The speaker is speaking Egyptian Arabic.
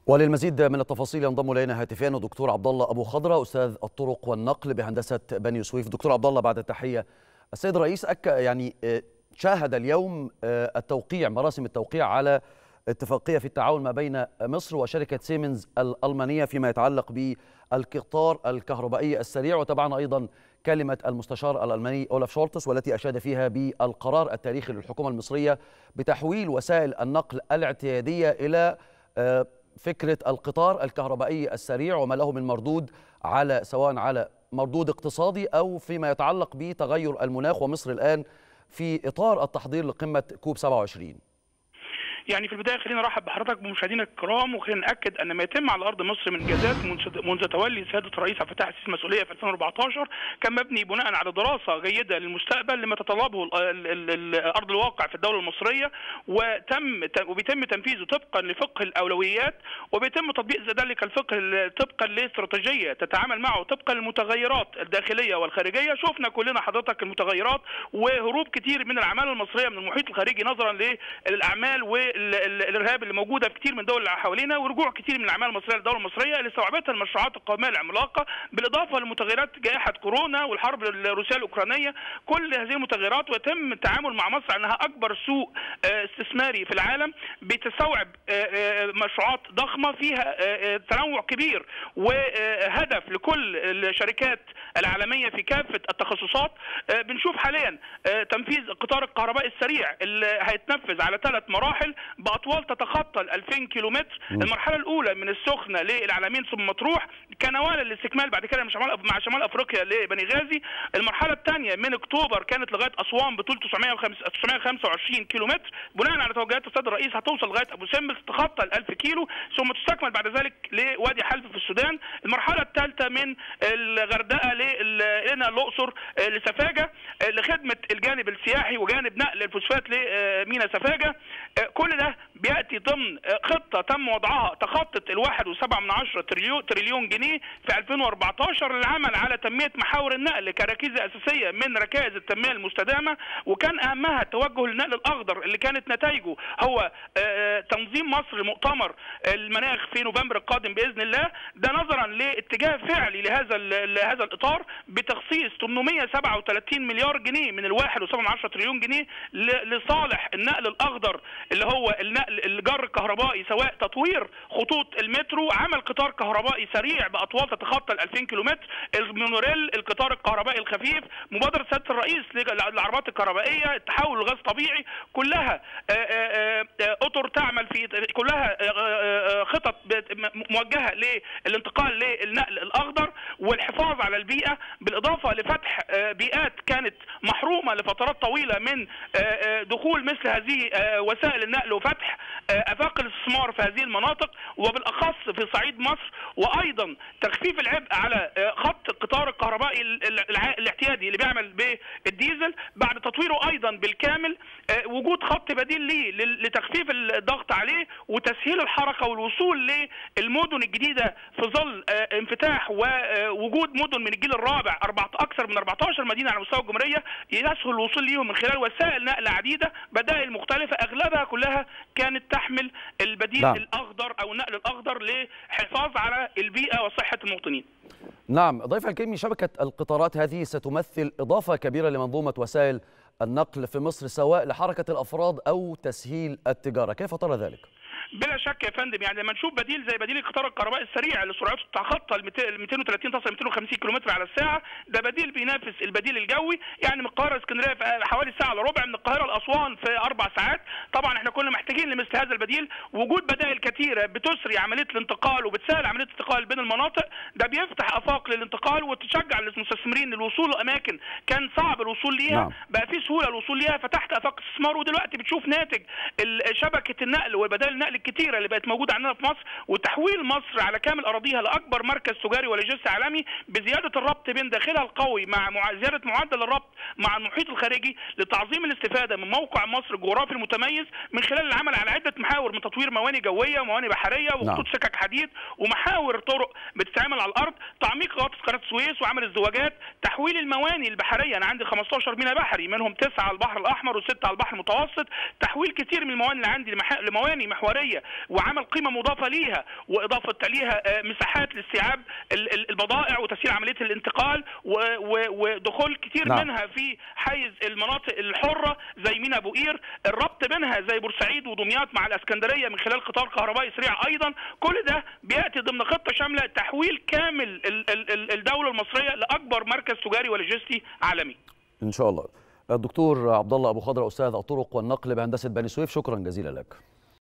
وللمزيد من التفاصيل ينضم الينا هاتفيا الدكتور عبد الله ابو خضره استاذ الطرق والنقل بهندسه بني سويف دكتور عبد الله بعد التحيه السيد الرئيس أك يعني شاهد اليوم التوقيع مراسم التوقيع على اتفاقيه في التعاون ما بين مصر وشركه سيمنز الالمانيه فيما يتعلق بالقطار الكهربائي السريع وتابعنا ايضا كلمه المستشار الالماني اولف شولتس والتي اشاد فيها بالقرار التاريخي للحكومه المصريه بتحويل وسائل النقل الاعتياديه الى فكره القطار الكهربائي السريع وما له من مردود على سواء على مردود اقتصادي او فيما يتعلق بتغير المناخ ومصر الان في اطار التحضير لقمه كوب 27 يعني في البدايه خلينا نرحب بحضرتك بمشاهدينا الكرام وخلينا ناكد ان ما يتم على ارض مصر من انجازات منذ تولي سياده الرئيس عبد الفتاح السيسي المسؤوليه في 2014 كان مبني بناء على دراسه جيده للمستقبل لما تطلبه ارض الواقع في الدوله المصريه وتم وبيتم تنفيذه طبقا لفقه الاولويات وبيتم تطبيق ذلك الفقه طبقا لاستراتيجيه تتعامل معه طبقا للمتغيرات الداخليه والخارجيه شفنا كلنا حضرتك المتغيرات وهروب كتير من العماله المصريه من المحيط الخارجي نظرا للاعمال و الارهاب اللي موجوده في كتير من الدول اللي حوالينا ورجوع كتير من الاعمال المصريه للدوله المصريه اللي استوعبتها المشروعات القوميه العملاقه بالاضافه لمتغيرات جائحه كورونا والحرب الروسيه الاوكرانيه كل هذه المتغيرات ويتم التعامل مع مصر انها اكبر سوق استثماري في العالم بتستوعب مشروعات ضخمه فيها تنوع كبير وهدف لكل الشركات العالميه في كافه التخصصات بنشوف حاليا تنفيذ القطار الكهربائي السريع اللي هيتنفذ على ثلاث مراحل باطوال تتخطى ال 2000 كيلومتر المرحله الاولى من السخنه للعلمين ثم مطروح كنوالا للاستكمال بعد كده مع شمال افريقيا لبني غازي المرحله الثانيه من اكتوبر كانت لغايه اسوان بطول 925 كيلومتر بناء على توجيهات السيد الرئيس هتوصل لغايه ابو سمبل تتخطى ال 1000 كيلو ثم تستكمل بعد ذلك لوادي حلف في السودان المرحله الثالثه من الغردقه لنا الاقصر لسفاجه لخدمه الجانب السياحي وجانب نقل الفوسفات لمينا سفاجه كل ده بياتي ضمن خطه تم وضعها تخطت الواحد وسبعة من عشرة تريليون, تريليون جنيه في 2014 للعمل على تنميه محاور النقل كركيزه اساسيه من ركائز التنميه المستدامه وكان اهمها التوجه للنقل الاخضر اللي كانت نتائجه هو تنظيم مصر لمؤتمر المناخ في نوفمبر القادم باذن الله ده نظرا لاتجاه فعلي لهذا لهذا الاطار بتخصيص 837 مليار جنيه من الواحد وسبعة من عشرة تريليون جنيه لصالح النقل الاخضر اللي هو النقل الجر الكهربائي سواء تطوير خطوط المترو عمل قطار كهربائي سريع باطوال تتخطى ال 2000 كيلومتر المونوريل القطار الكهربائي الخفيف مبادره سياده الرئيس للعربات الكهربائيه التحول لغاز طبيعي كلها اطر تعمل في كلها خطط موجهه للانتقال للنقل الاخضر والحفاظ على البيئه بالاضافه لفتح بيئات كانت محرومه لفترات طويله من دخول مثل هذه وسائل النقل وفتح افاق الاستثمار في هذه المناطق وبالاخص في صعيد مصر وايضا تخفيف العبء على خط القطار الكهربائي الاعتيادي اللي بيعمل بالديزل بعد تطويره ايضا بالكامل وجود خط بديل ليه لتخفيف الضغط عليه وتسهيل الحركه والوصول للمدن الجديده في ظل انفتاح ووجود مدن من الجيل الرابع اكثر من 14 مدينه على مستوى الجمهوريه يسهل الوصول ليهم من خلال وسائل نقل عديده بدائل مختلفه اغلبها كلها كانت تحمل البديل نعم. الاخضر او النقل الاخضر للحفاظ على البيئه وصحه المواطنين. نعم ضيف الكريم شبكه القطارات هذه ستمثل اضافه كبيره لمنظومه وسائل النقل في مصر سواء لحركه الافراد او تسهيل التجاره، كيف ترى ذلك؟ بلا شك يا فندم يعني لما نشوف بديل زي بديل القطار الكهربائي السريع اللي سرعته تتخطى ال 230 تصل 250 كم على الساعه ده بديل بينافس البديل الجوي يعني من القاهره اسكندريه في حوالي ساعه الا ربع من القاهره لاسوان في اربع ساعات طبعا احنا كنا محتاجين لمثل هذا البديل وجود بدائل كثيره بتسري عمليه الانتقال وبتسهل عمليه الانتقال بين المناطق ده بيفتح افاق للانتقال وتشجع المستثمرين للوصول لاماكن كان صعب الوصول ليها نعم. بقى في سهوله الوصول ليها فتحت افاق استثمار ودلوقتي بتشوف ناتج شبكه النقل وبدائل النقل الكثيره اللي بقت موجوده عندنا في مصر وتحويل مصر على كامل اراضيها لاكبر مركز تجاري ولوجستي عالمي بزياده الربط بين داخلها القوي مع مع زياده معدل الربط مع المحيط الخارجي لتعظيم الاستفاده من موقع مصر الجغرافي المتميز من خلال العمل على عده محاور من تطوير مواني جويه ومواني بحريه وخطوط نعم. سكك حديد ومحاور طرق بتتعمل على الارض تعميق غطس قناه السويس وعمل الزواجات تحويل المواني البحريه انا عندي 15 ميناء بحري منهم تسعه على البحر الاحمر وسته على البحر المتوسط تحويل كثير من المواني اللي عندي لمواني محوريه عاليه وعمل قيمه مضافه ليها واضافه ليها مساحات لاستيعاب البضائع وتسهيل عمليه الانتقال ودخول كتير نعم. منها في حيز المناطق الحره زي مينا ابو قير الربط بينها زي بورسعيد ودمياط مع الاسكندريه من خلال قطار كهربائي سريع ايضا كل ده بياتي ضمن خطه شامله تحويل كامل الدوله المصريه لاكبر مركز تجاري ولوجستي عالمي ان شاء الله الدكتور عبد الله ابو خضره استاذ الطرق والنقل بهندسه بني سويف شكرا جزيلا لك